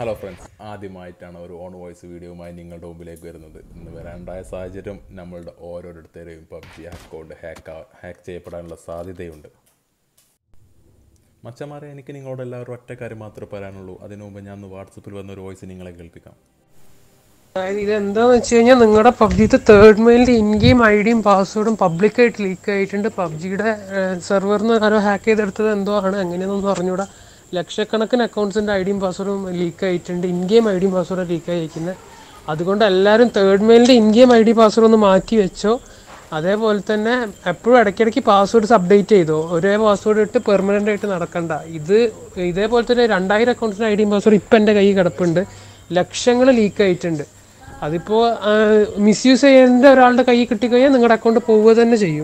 hello friends ആദ്യമായിട്ടാണ് ഒരു on voice വീഡിയോയുമായി നിങ്ങളുടെ മുമ്പിലേക്ക് വരുന്നത് ഇന്ന് വരാനുണ്ടായ സാഹചര്യം നമ്മളുടെ ഓരോരുത്തരെയും പബ്ജി അക്കൗണ്ട് ഹാക്ക് ഹാക്ക് ചെയ്യപ്പെടാനുള്ള സാധ്യതയുണ്ട് മച്ചമാരെ എനിക്ക് നിങ്ങളോട് എല്ലാവരും ഒറ്റ കാര്യം മാത്രമേ പറയാനുള്ളൂ അതിനു മുമ്പ് ഞാൻ ഒന്ന് വാട്സപ്പിൽ വന്ന ഒരു വോയിസ് നിങ്ങളെ കേൾപ്പിക്കാം അതായത് ഇതെന്താന്ന് വെച്ച് കഴിഞ്ഞാൽ നിങ്ങളുടെ പബ്ജിത്തെ തേർഡ് മെയിലിന്റെ ഇൻ ഗെയിം ഐ ഡിയും പാസ്വേഡും പബ്ലിക്കായിട്ട് ലീക്ക് ആയിട്ടുണ്ട് പബ്ജിയുടെ സെർവറിൽ നിന്ന് ആരോ ഹാക്ക് ചെയ്തെടുത്തത് എന്തോ ആണ് എങ്ങനെയാണെന്നൊന്നും അറിഞ്ഞൂടാ ലക്ഷക്കണക്കിന് അക്കൗണ്ട്സിന്റെ ഐ ഡിയും പാസ്വേഡും ലീക്ക് ആയിട്ടുണ്ട് ഇൻ ഗെയിം ഐ ഡിയും പാസ്വേഡും ലീക്ക് ആയിരിക്കുന്നത് അതുകൊണ്ട് എല്ലാവരും തേർഡ് മെയിലിന്റെ in game I D password ഒന്ന് മാറ്റി വെച്ചോ അതേപോലെ തന്നെ എപ്പോഴും ഇടയ്ക്കിടയ്ക്ക് പാസ്വേഡ്സ് അപ്ഡേറ്റ് ചെയ്തോ ഒരേ പാസ്വേഡ് ഇട്ട് പെർമനൻ്റ് ആയിട്ട് നടക്കണ്ട ഇത് ഇതേപോലെ തന്നെ രണ്ടായിരം അക്കൗണ്ട്സിൻ്റെ ഐ ഡിയും പാസ്വേഡ് ഇപ്പം എൻ്റെ കയ്യിൽ കിടപ്പുണ്ട് ലക്ഷങ്ങൾ ലീക്ക് ആയിട്ടുണ്ട് അതിപ്പോൾ മിസ്യൂസ് ചെയ്യേണ്ട ഒരാളുടെ കയ്യിൽ കിട്ടിക്കഴിഞ്ഞാൽ നിങ്ങളുടെ അക്കൗണ്ട് പോവുക തന്നെ ചെയ്യും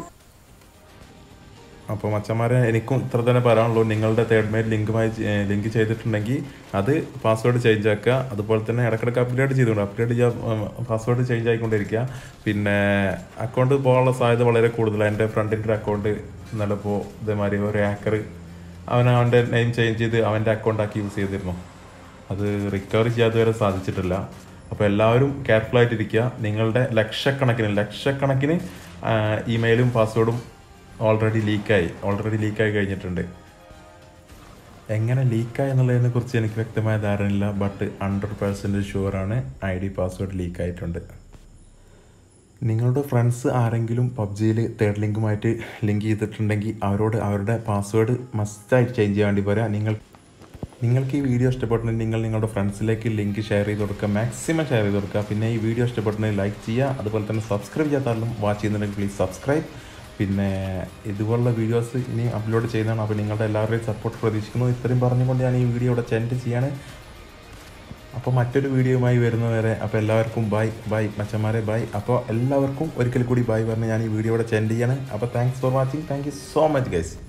അപ്പോൾ മച്ചന്മാരെ എനിക്കും ഇത്ര തന്നെ പറയാനുള്ളൂ നിങ്ങളുടെ തേർഡ് മെയിൽ ലിങ്കുമായി ലിങ്ക് ചെയ്തിട്ടുണ്ടെങ്കിൽ അത് പാസ്വേഡ് ചേഞ്ച് ആക്കുക അതുപോലെ തന്നെ ഇടയ്ക്കിടയ്ക്ക് അപ്ഡേറ്റ് ചെയ്തുകൊണ്ട് അപ്ഡേറ്റ് ചെയ്യാൻ പാസ്വേഡ് ചേഞ്ച് ആയിക്കൊണ്ടിരിക്കുക പിന്നെ അക്കൗണ്ട് പോകാനുള്ള സാധ്യത വളരെ കൂടുതലാണ് എൻ്റെ ഫ്രണ്ടിൻ്റെ അക്കൗണ്ട് ഇന്നലെ ഇപ്പോൾ ഇതേമാതിരി ഒരു ഹാക്കർ അവൻ അവൻ്റെ നെയിം ചേഞ്ച് ചെയ്ത് അവൻ്റെ അക്കൗണ്ടാക്കി യൂസ് ചെയ്തിരുന്നു അത് റിക്കവർ ചെയ്യാതെ വരെ സാധിച്ചിട്ടില്ല അപ്പോൾ എല്ലാവരും കെയർഫുൾ ആയിട്ടിരിക്കുക നിങ്ങളുടെ ലക്ഷക്കണക്കിന് ലക്ഷക്കണക്കിന് ഇമെയിലും പാസ്വേഡും ഓൾറെഡി ലീക്കായി ഓൾറെഡി ലീക്കായി കഴിഞ്ഞിട്ടുണ്ട് എങ്ങനെ ലീക്കായി എന്നുള്ളതിനെ കുറിച്ച് എനിക്ക് വ്യക്തമായ ധാരണയില്ല ബട്ട് ഹൺഡ്രഡ് പെർസെൻറ്റേജ് ഷുവറാണ് ഐ ഡി പാസ്വേഡ് ലീക്കായിട്ടുണ്ട് നിങ്ങളുടെ ഫ്രണ്ട്സ് ആരെങ്കിലും പബ്ജിയിൽ തേർഡ് ലിങ്കുമായിട്ട് ലിങ്ക് ചെയ്തിട്ടുണ്ടെങ്കിൽ അവരോട് അവരുടെ പാസ്വേഡ് മസ്റ്റായിട്ട് ചേഞ്ച് ചെയ്യാൻ വേണ്ടി പറയാം നിങ്ങൾ നിങ്ങൾക്ക് ഈ വീഡിയോ ഇഷ്ടപ്പെട്ടുണ്ടെങ്കിൽ നിങ്ങൾ നിങ്ങളുടെ ഫ്രണ്ട്സിലേക്ക് ലിങ്ക് ഷെയർ ചെയ്ത് കൊടുക്കുക മാക്സിമം ഷെയർ ചെയ്ത് കൊടുക്കുക പിന്നെ ഈ വീഡിയോ ഇഷ്ടപ്പെട്ടുണ്ടെങ്കിൽ ലൈക്ക് ചെയ്യുക അതുപോലെ തന്നെ സബ്സ്ക്രൈബ് ചെയ്യാത്താലും വാച്ച് ചെയ്യുന്നുണ്ടെങ്കിൽ പ്ലീസ് സബ്സ്ക്രൈബ് പിന്നെ ഇതുപോലുള്ള വീഡിയോസ് ഇനി അപ്ലോഡ് ചെയ്യുന്നതാണ് അപ്പോൾ നിങ്ങളുടെ എല്ലാവരുടെയും സപ്പോർട്ട് പ്രതീക്ഷിക്കുന്നു ഇത്രയും പറഞ്ഞുകൊണ്ട് ഞാൻ ഈ വീഡിയോ ഇവിടെ ചെൻഡ് ചെയ്യാണ് അപ്പോൾ മറ്റൊരു വീഡിയോയുമായി വരുന്നവരെ അപ്പോൾ എല്ലാവർക്കും ബൈ ബൈ മച്ചന്മാരെ ബൈ അപ്പോൾ എല്ലാവർക്കും ഒരിക്കൽ കൂടി ബൈ പറഞ്ഞ് ഞാൻ ഈ വീഡിയോ ഇവിടെ ചെൻഡ് ചെയ്യാണ് അപ്പോൾ thanks for watching thank you so much guys